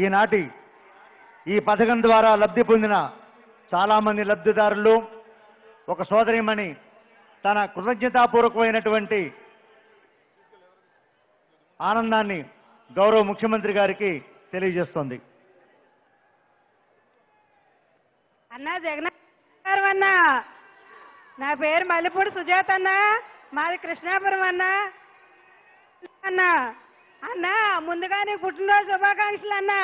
ఈనాటి ఈ పథకం ద్వారా లబ్ధి పొందిన చాలామంది లబ్ధిదారులు ఒక సోదరిమణి తన కృతజ్ఞతాపూర్వకమైనటువంటి ఆనందాన్ని గౌరవ ముఖ్యమంత్రి గారికి తెలియజేస్తోంది అన్నా జగన్ అన్న నా పేరు మల్లెపూడి సుజాత అన్న మాది కృష్ణాపురం అన్న అన్న అన్న ముందుగా నీ పుట్టినరోజు శుభాకాంక్షలు అన్న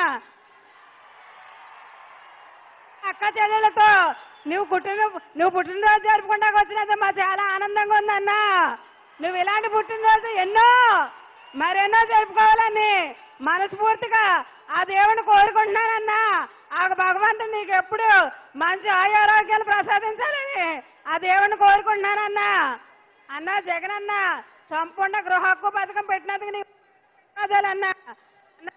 అక్క చెల్లెలతో నువ్వు పుట్టిన నువ్వు పుట్టినరోజు జరుపుకుంటాకు వచ్చినందుకు మా చాలా ఆనందంగా ఉందన్న నువ్వు ఇలాంటి పుట్టినరోజు ఎన్నో మరెన్నో జరుపుకోవాలని మనస్ఫూర్తిగా ఆ దేవుని కోరుకుంటున్నానన్నా ఆ భగవంతుడు నీకు ఎప్పుడు మంచి ఆయురారోగ్యాలు ప్రసాదించాలని ఆ దేవుని కోరుకుంటున్నానన్నా అన్నా జగన్ అన్న సంపూర్ణ గృహ హక్కు పథకం పెట్టినందుకు నీకు ధన్యవాదాలన్నా అన్నా,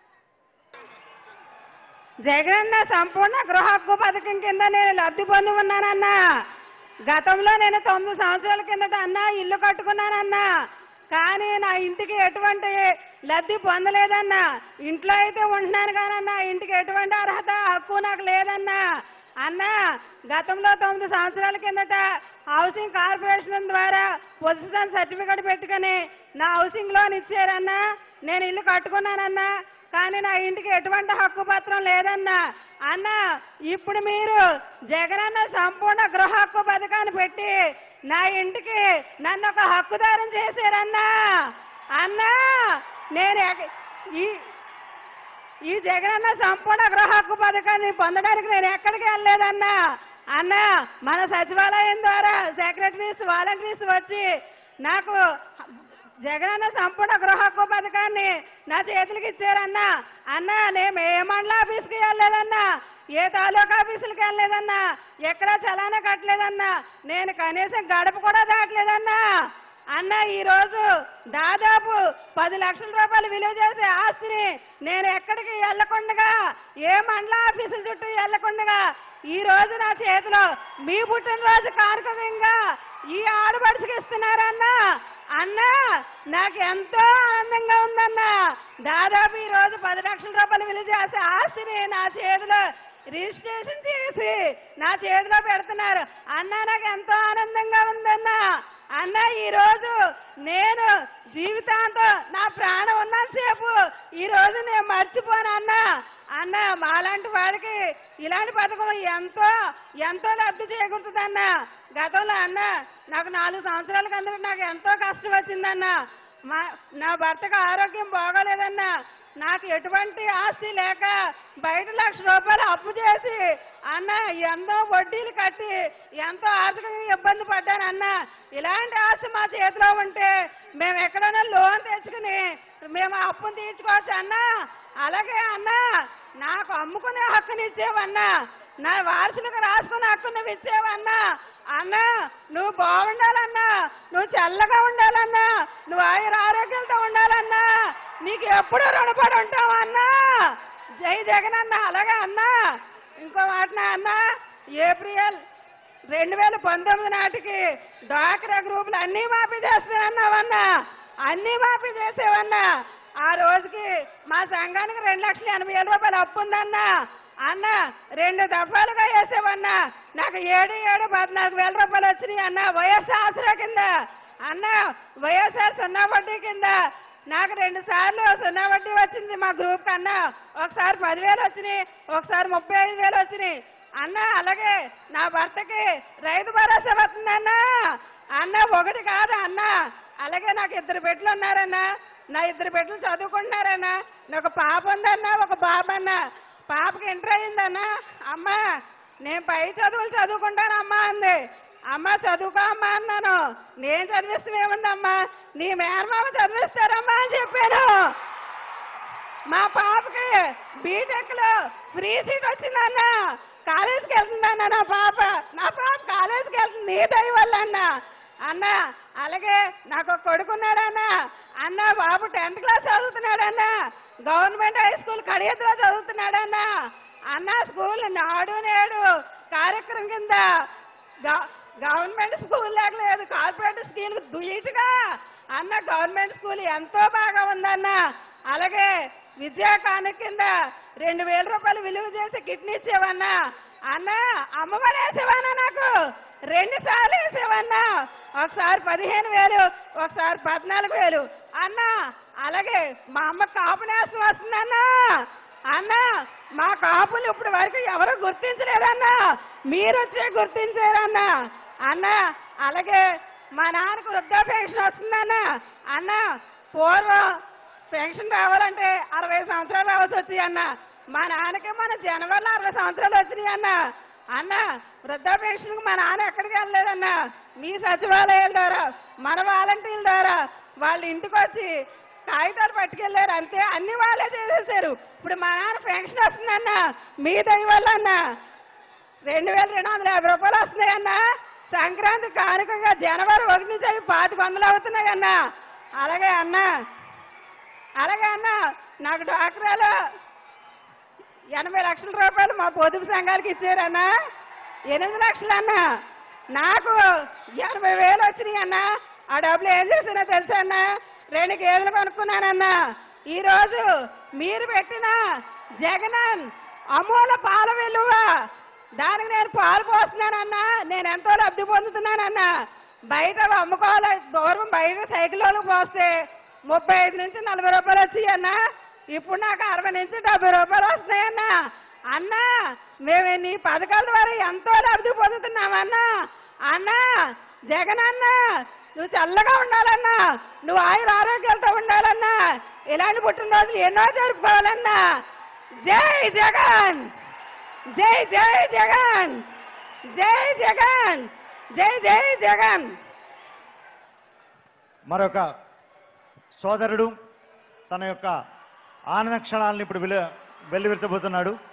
జగనన్న సంపూర్ణ గృహ హక్కు పథకం కింద నేను లబ్ధి పొంది ఉన్నానన్నా గతంలో నేను తొమ్మిది సంవత్సరాల కిందట అన్నా ఇల్లు కట్టుకున్నానన్నా కానీ నా ఇంటికి ఎటువంటి లబ్ధి పొందలేదన్నా ఇంట్లో అయితే ఉంటున్నాను కానన్నా ఇంటికి ఎటువంటి అర్హత హక్కు నాకు లేదన్నా అన్నా గతంలో తొమ్మిది సంవత్సరాల కిందట హౌసింగ్ కార్పొరేషన్ ద్వారా పొజిషన్ సర్టిఫికెట్ పెట్టుకొని నా హౌసింగ్ లోన్ ఇచ్చారన్నా నేను ఇల్లు కట్టుకున్నానన్నా కానీ నా ఇంటికి ఎటువంటి హక్కు పత్రం లేదన్నా అన్న ఇప్పుడు మీరు జగనన్న సంపూర్ణ గృహ హక్కు పథకాన్ని పెట్టి నా ఇంటికి నన్ను ఒక హక్కుదారం చేశారన్నా అన్నా నేను ఎక- ఈ ఈ జగనన్న సంపూర్ణ గృహ హక్కు పథకాన్ని పొందడానికి నేను ఎక్కడికి వెళ్ళలేదన్నా అన్న మన సచివాలయం ద్వారా సెక్రటరీస్ వాలంటీర్స్ వచ్చి నాకు జగనన్న సంపూర్ణ గృహ హక్కు పథకాన్ని నా చేతులకి ఇచ్చారన్నా అన్న నేను ఏ మండల ఆఫీస్కి వెళ్ళలేదన్నా ఏ తాలూకా ఆఫీసులకి వెళ్ళలేదన్నా ఎక్కడ చలానా కట్టలేదన్నా నేను కనీసం గడప కూడా దాటలేదన్నా అన్న ఈ రోజు దాదాపు పది లక్షల రూపాయలు విలువ చేసే ఆస్తిని నేను ఎక్కడికి వెళ్లకుండగా ఏ మండల ఆఫీసుల చుట్టూ వెళ్లకుండగా ఈ రోజు నా చేతిలో మీ పుట్టినరోజు కార్యక్రమంగా ఈ ఆడపడుచుకి ఇస్తున్నారన్నా అన్నా నాకు ఎంతో ఆనందంగా ఉందన్నా దాదాపు ఈ రోజు పది లక్షల రూపాయలు విలువ చేసే ఆస్తిని నా చేతిలో రిజిస్ట్రేషన్ చేసి నా చేతిలో పెడుతున్నారు అన్నా నాకు ఎంతో ఆనందంగా ఉందన్నా అన్న ఈ రోజు నేను జీవితాంతం నా ప్రాణం ఉన్నంతసేపు ఈ రోజు నేను మర్చిపోను అన్న అన్న మాలాంటి వారికి ఇలాంటి పథకం ఎంతో ఎంతో లబ్ధి చేకూరుతుందన్న గతంలో అన్న నాకు నాలుగు సంవత్సరాల కిందట నాకు ఎంతో కష్టం వచ్చిందన్న మా నా భర్తకు ఆరోగ్యం బాగోలేదన్నా నాకు ఎటువంటి ఆస్తి లేక బయట లక్ష రూపాయలు అప్పు చేసి అన్న ఎంతో వడ్డీలు కట్టి ఎంతో ఆర్థికంగా ఇబ్బంది పడ్డాను అన్న ఇలాంటి ఆస్తి మా చేతిలో ఉంటే మేము ఎక్కడైనా లోన్ తెచ్చుకుని మేము ఆ అప్పును తీర్చుకోవచ్చు అన్న అలాగే అన్న నాకు అమ్ముకునే హక్కుని ఇచ్చేవన్నా నా వారసులకు రాసుకునే హక్కు నువ్వు ఇచ్చేవన్నా అన్న నువ్వు బాగుండాలన్నా నువ్వు చల్లగా ఉండాలన్నా నువ్వు ఆయుర ఆరోగ్యంతో ఉండాలన్నా నీకు ఎప్పుడు రుణపడి ఉంటావు అన్నా జై జగన్ అన్న అలాగే అన్నా ఇంకో మాట అన్న ఏప్రిల్ రెండు వేల పంతొమ్మిది నాటికి డ్వాక్రా గ్రూపులు అన్నీ మాఫీ చేస్తానన్నావన్నా అన్నీ మాఫీ చేసేవన్నా ఆ రోజుకి మా సంఘానికి రెండు లక్షల ఎనభై వేల రూపాయలు అప్పు ఉందన్నా అన్న రెండు దఫాలుగా వేసేవన్నా నాకు ఏడు ఏడు పద్నాలుగు వేల రూపాయలు వచ్చినాయి అన్న వైఎస్ఆర్ ఆసరా కింద అన్న వైఎస్ఆర్ సున్నా వడ్డీ కింద నాకు రెండు సార్లు సున్నా వడ్డీ వచ్చింది మా గ్రూప్ కన్నా ఒకసారి పదివేలు వచ్చినాయి ఒకసారి ముప్పై ఐదు వేలు వచ్చినాయి అన్న అలాగే నా భర్తకి రైతు భరోసా వస్తుందన్న అన్న ఒకటి కాదు అన్న అలాగే నాకు ఇద్దరు బిడ్డలు ఉన్నారన్న నా ఇద్దరు బిడ్డలు చదువుకుంటున్నారన్న నాకు పాప ఉందన్న ఒక బాబు అన్న పాపకి ఇంటర్ అయిందన్న అమ్మ నేను పై చదువులు చదువుకుంటాను అమ్మా అంది అమ్మ చదువుకో అమ్మా అన్నాను నేను చదివిస్తే ఏముందమ్మా నీ మేనమామ చదివిస్తారమ్మా అని చెప్పాను మా పాపకి బీటెక్ లో ఫ్రీ సీట్ వచ్చిందన్న కాలేజీకి వెళ్తుందన్న నా పాప నా పాప కాలేజీకి వెళ్తుంది నీ దయ వల్ల అన్న అన్న అలాగే నాకు ఒక కొడుకున్నాడన్న అన్న బాబు టెన్త్ క్లాస్ చదువుతున్నాడన్న గవర్నమెంట్ హై స్కూల్ కడియత్తులో చదువుతున్నాడన్న అన్న స్కూల్ నాడు నేడు కార్యక్రమం కింద గ- గవర్నమెంట్ స్కూల్ లేక లేదు కార్పొరేట్ స్కూల్ దుయిటుగా అన్న గవర్నమెంట్ స్కూల్ ఎంతో బాగా ఉందన్న అలాగే విద్యా కానుక కింద రెండు వేల రూపాయలు విలువ చేసి కిడ్నీ ఇచ్చేవన్నా అన్న అమ్మఒడి వేసేవానా నాకు రెండు సార్లు వేసేవన్నా ఒకసారి పదిహేను వేలు ఒకసారి పద్నాలుగు వేలు అన్న అలాగే మా అమ్మ కాపు నేసం వస్తుందన్నా అన్న మా కాపులు ఇప్పుడు వరకు ఎవరు గుర్తించలేదన్నా మీరు వచ్చే గుర్తించారన్నా అన్న అలాగే మా నాన్నకు వృద్ధా పెన్షన్ వస్తుందన్న అన్న పూర్వం పెన్షన్ రావాలంటే అరవై సంవత్సరాలు రావాల్సి వచ్చి అన్న మా నాన్నకి మన జనవరిలో అరవై సంవత్సరాలు వచ్చినాయి అన్న అన్న వృద్ధా పెన్షన్ మా నాన్న ఎక్కడికి వెళ్ళలేదన్న మీ సచివాలయాల ద్వారా మన వాలంటీర్ల ద్వారా వాళ్ళ ఇంటికి వచ్చి కాగితాలు పట్టుకెళ్ళారు అంతే అన్ని వాళ్ళే చేసేసారు ఇప్పుడు మా నాన్న పెన్షన్ వస్తుందన్న మీ దయ వల్ల అన్న రెండు వేల రెండు వందల యాభై రూపాయలు వస్తున్నాయన్న సంక్రాంతి కానుకగా జనవరి ఒకటి నుంచి అవి పాతిక వందలు అవుతున్నాయన్న అలాగే అన్న అలాగే అన్న నాకు డాక్టరాలు ఎనభై లక్షల రూపాయలు మా పొదుపు సంఘాలకు ఇచ్చారన్న ఎనిమిది లక్షలు అన్న నాకు ఎనభై వేలు వచ్చినాయి అన్న ఆ డబ్బులు ఏం చేసినా తెలుసా అన్న రెండు గేదెలు కొనుక్కున్నానన్న ఈ రోజు మీరు పెట్టిన జగనన్ అమూల పాల విలువ దానికి నేను పాలు పోస్తున్నానన్నా నేను ఎంతో లబ్ధి పొందుతున్నానన్నా బయట అమ్ముకోవాలి దూరం బయట సైకిల్ వాళ్ళకి పోస్తే ముప్పై ఐదు నుంచి నలభై రూపాయలు వచ్చాయన్నా ఇప్పుడు నాకు అరవై నుంచి డెబ్బై రూపాయలు వస్తాయన్నా అన్నా మేము నీ పథకాల ద్వారా ఎంతో లబ్ధి పొందుతున్నామన్నా అన్నా జగన్ అన్న నువ్వు చల్లగా ఉండాలన్నా నువ్వు ఆయుర ఆరోగ్యాలతో ఉండాలన్నా ఇలాంటి పుట్టినరోజులు ఎన్నో జరుపుకోవాలన్నా జై జగన్ జై జై జగన్ జై జగన్ జై జై జగన్ మరొక సోదరుడు తన యొక్క ఆనంద క్షణాలను ఇప్పుడు వెలు వెల్లువిరుతబోతున్నాడు